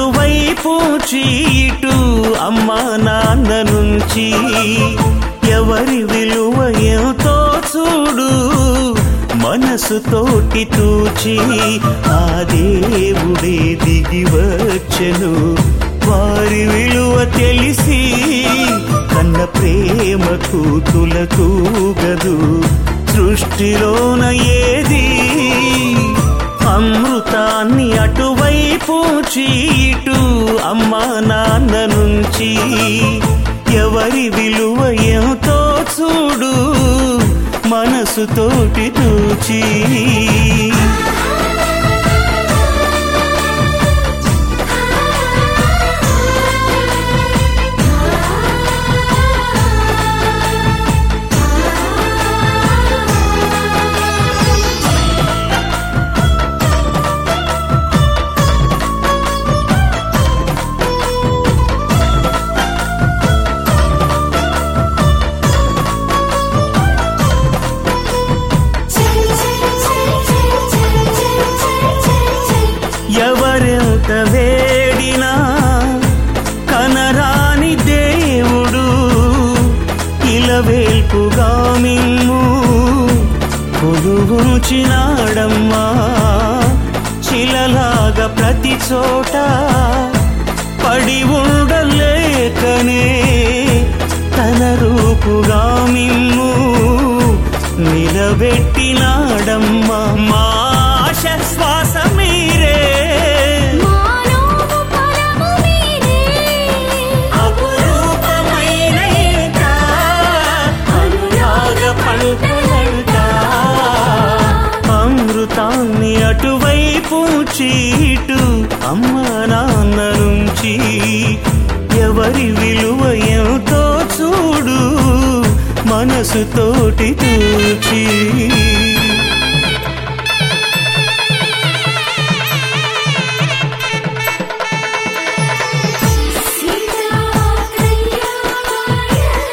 అటువైపు చీటు అమ్మా నాన్న నుంచి ఎవరి విలువ ఎంతో చూడు మనసుతోటి తూచి ఆ దేవుడే దిగి వచ్చెను వారి విలువ తెలిసి కన్న ప్రేమకు తులతూగదు సృష్టిలోన ఏది అమృతాన్ని అటువైపు చీటు అమ్మా నాన్న నుంచి ఎవరి విలువ ఎంతో చూడు మనసుతోటి తూచి ఎవరెంత వేడినా కనరాని దేవుడు ఇలవేల్పుగా మిమ్ము కొలువుచినాడమ్మా శిలలాగా ప్రతి చోట పడి ఉండలేకనే తన రూపుగా మిమ్ము నిలబెట్టినాడమ్మా మా ఆశ శ్వాస మీరే మానవ పరము మీరే అపురూపమైన ఈట, అనురాగ పంటలంట. అమృతాన్ని అటువైపు చీటు అమ్మ నాన్న నుంచి ఎవరి విలువ ఎంతో చూడు మనసుతోటి తూచి సీతా కళ్యాణ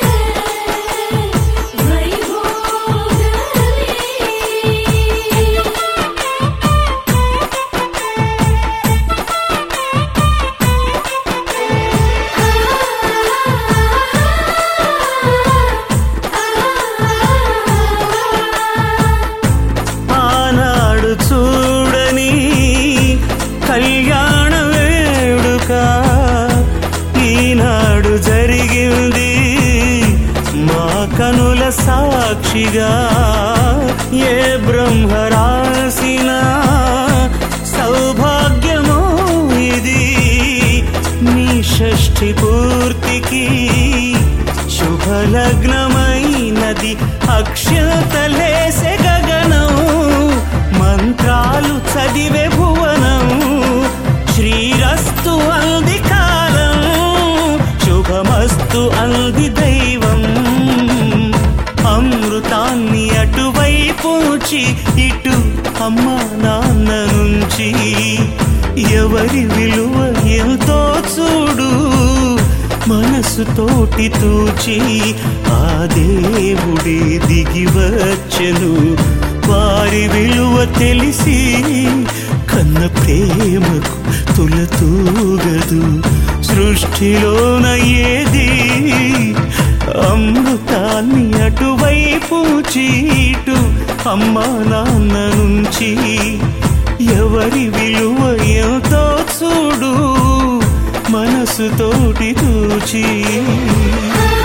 ఆనాడు చూడని కళ్యాణ వేడుక ఈనాడు జరిగింది మా కనుల సాక్షిగా ఏ బ్రహ్మ రాసిన సౌభాగ్యమో ఇది నీ షష్ఠి పూర్తికి శుభలగ్నమైనది అక్షతలేసే గగనం మంత్రాలు చదివే భువనం శ్రీరస్తు అంది కాలం శుభమస్తు అంది దైవం అమృతాన్ని అటువైపు నుంచి ఇటు అమ్మ నాన్న నుంచి ఎవరి విలువ ఎంతో చూడు మనసుతోటి తూచి ఆ దేవుడే దిగి వచ్చెను వారి విలువ తెలిసి కన్న ప్రేమకు తులతూగదు సృష్టిలోన ఏది అమృతాన్ని అటువైపు చీటు అమ్మా నాన్న నుంచి ఎవరి విలువ ఎంతో చూడు మనసుతోటి తూచి